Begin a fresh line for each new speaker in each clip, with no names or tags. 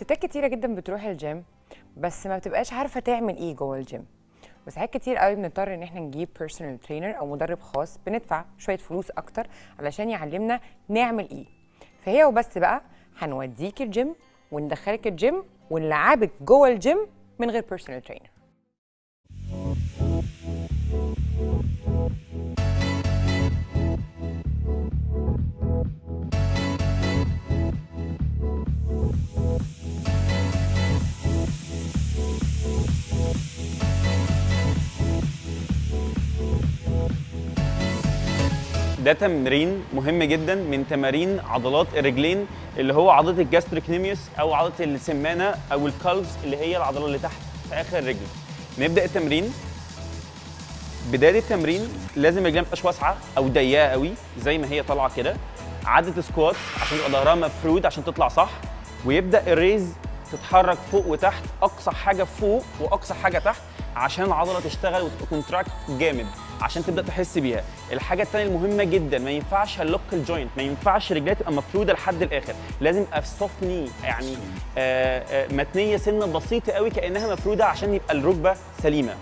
ستات كتيره جدا بتروح الجيم بس ما بتبقاش عارفه تعمل ايه جوه الجيم وساعات كتير قوي بنضطر ان احنا نجيب بيرسونال ترينر او مدرب خاص بندفع شويه فلوس اكتر علشان يعلمنا نعمل ايه فهي وبس بقى هنوديك الجيم وندخلك الجيم ونلعبك جوه الجيم من غير بيرسونال ترينر
ده تمرين مهم جدا من تمارين عضلات الرجلين اللي هو عضله الجاستريكنيميوس او عضله السمانه او الكالفز اللي هي العضله اللي تحت في اخر الرجل نبدا التمرين بدايه التمرين لازم رجلنا ما تبقاش واسعه او ضيقه قوي زي ما هي طالعه كده عدة سكوات عشان يبقى ظهرها مفرود عشان تطلع صح ويبدا الريز تتحرك فوق وتحت اقصى حاجه فوق واقصى حاجه تحت عشان العضله تشتغل وتكونتراكت جامد عشان تبدا تحس بيها الحاجه الثانيه المهمه جدا ما ينفعش هلوك الجوينت ما ينفعش رجليها تبقى مفروده لحد الاخر لازم يبقى في سوفت ني يعني آه آه متنيه سنه بسيطه قوي كانها مفروده عشان يبقى الركبه سليمه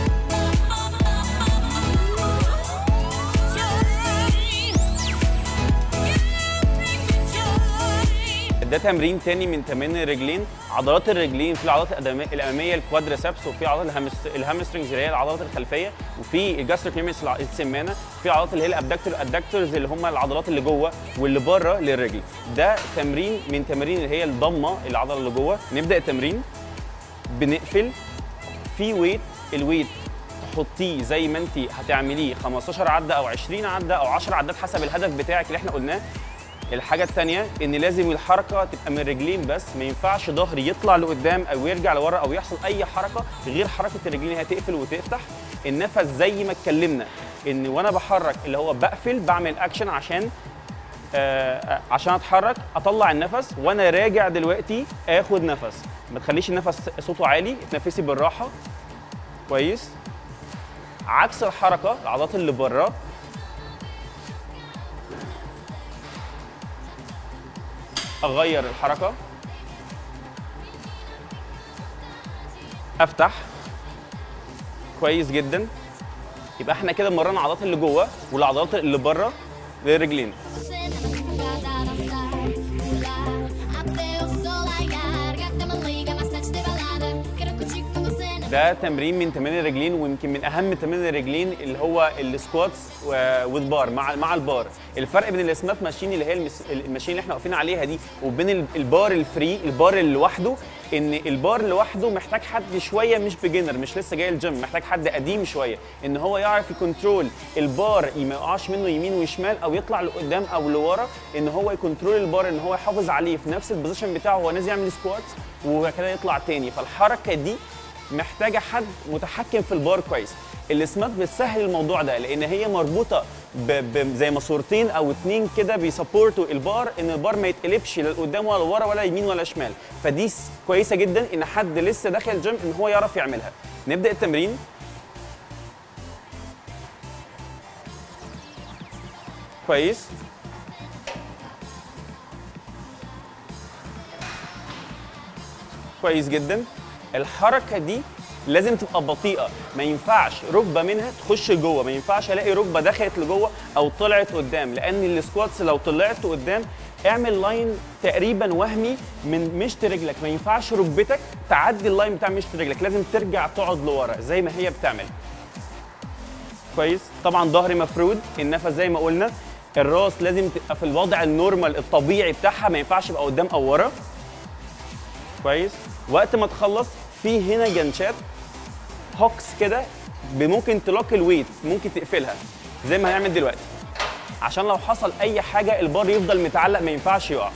ده تمرين تاني من تمارين الرجلين عضلات الرجلين في العضلات الأدم- الاماميه الكوادريسبس وفي عضلات الهامس الهامسترنجز اللي هي العضلات الخلفيه وفي الجاستروكنيميس الع- السمانه في عضلات اللي هي الابدكتور الادكتورز اللي هم العضلات اللي جوه واللي بره للرجل ده تمرين من تمارين اللي هي الضمه العضله اللي جوه نبدا التمرين بنقفل في ويت الويت تحطيه زي ما انت هتعمليه 15 عده او 20 عده او 10 عدات حسب الهدف بتاعك اللي احنا قلناه الحاجة التانية إن لازم الحركة تبقى من الرجلين بس ما ينفعش ظهري يطلع لقدام أو يرجع لورا أو يحصل أي حركة غير حركة الرجلين هي تقفل وتفتح النفس زي ما اتكلمنا إن وأنا بحرك اللي هو بقفل بعمل أكشن عشان آه عشان اتحرك اطلع النفس وانا راجع دلوقتي اخد نفس ما تخليش النفس صوته عالي اتنفسي بالراحه كويس عكس الحركه العضلات اللي بره اغير الحركه افتح كويس جدا يبقى احنا كده مرنا العضلات اللي جوه والعضلات اللي بره للرجلين ده تمرين من تمارين الرجلين ويمكن من اهم تمارين الرجلين اللي هو السكواتس والبار مع مع البار الفرق بين السماث ماشين اللي هي المس- الماشين اللي احنا واقفين عليها دي وبين ال- البار الفري البار اللي لوحده ان البار لوحده محتاج حد شويه مش بيجنر مش لسه جاي الجيم محتاج حد قديم شويه ان هو يعرف يكنترول البار ما يقعش منه يمين وشمال او يطلع لقدام او لورا ان هو يكنترول البار ان هو يحافظ عليه في نفس البوزيشن بتاعه وهو نازل يعمل سكواتس وكده يطلع تاني فالحركه دي محتاجه حد متحكم في البار كويس السمات بتسهل الموضوع ده لان هي مربوطه ب... ب... زي ماسورتين او اتنين كده بيسبورتوا البار ان البار ما يتقلبش لا لقدام ولا لورا ولا يمين ولا شمال فدي س- كويسه جدا ان حد لسه داخل الجيم ان هو يعرف يعملها نبدا التمرين كويس كويس جدا الحركه دي لازم تبقى بطيئه ما ينفعش ركبه منها تخش جوه ما ينفعش الاقي ركبه دخلت لجوه او طلعت قدام لان السكواتس لو طلعت قدام اعمل لاين تقريبا وهمي من مشط رجلك ما ينفعش ركبتك تعدي اللاين بتاع مشط رجلك لازم ترجع تقعد لورا زي ما هي بتعمل كويس طبعا ظهري مفرود النفس زي ما قلنا الراس لازم تبقى في الوضع النورمال الطبيعي بتاعها ما ينفعش يبقى قدام او ورا كويس وقت ما تخلص في هنا جنشات هوكس كده ب- ممكن تلوك الويت ممكن تقفلها زي ما هنعمل دلوقتي عشان لو حصل اي حاجه البار يفضل متعلق ما ينفعش يقع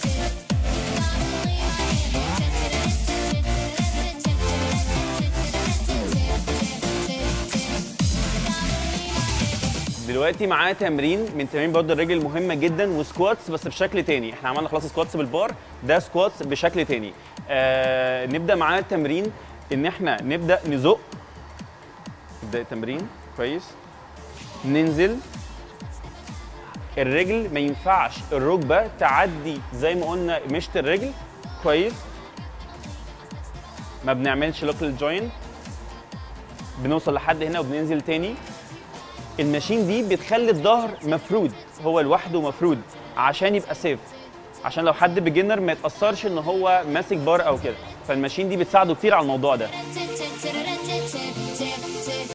دلوقتي معانا تمرين من تمارين برضه الرجل مهمه جدا وسكواتس بس بشكل تاني احنا عملنا خلاص سكواتس بالبار ده سكواتس بشكل تاني آه نبدا معانا التمرين ان احنا نبدا نزق نبدا التمرين كويس ننزل الرجل ما ينفعش الركبه تعدي زي ما قلنا مشط الرجل كويس ما بنعملش لوك للجوينت بنوصل لحد هنا وبننزل تاني الماشين دي بتخلي الظهر مفرود هو لوحده مفرود عشان يبقى سيف عشان لو حد بيجنر ما يتاثرش ان هو ماسك بار او كده فالماشين دي بتساعده كتير على الموضوع ده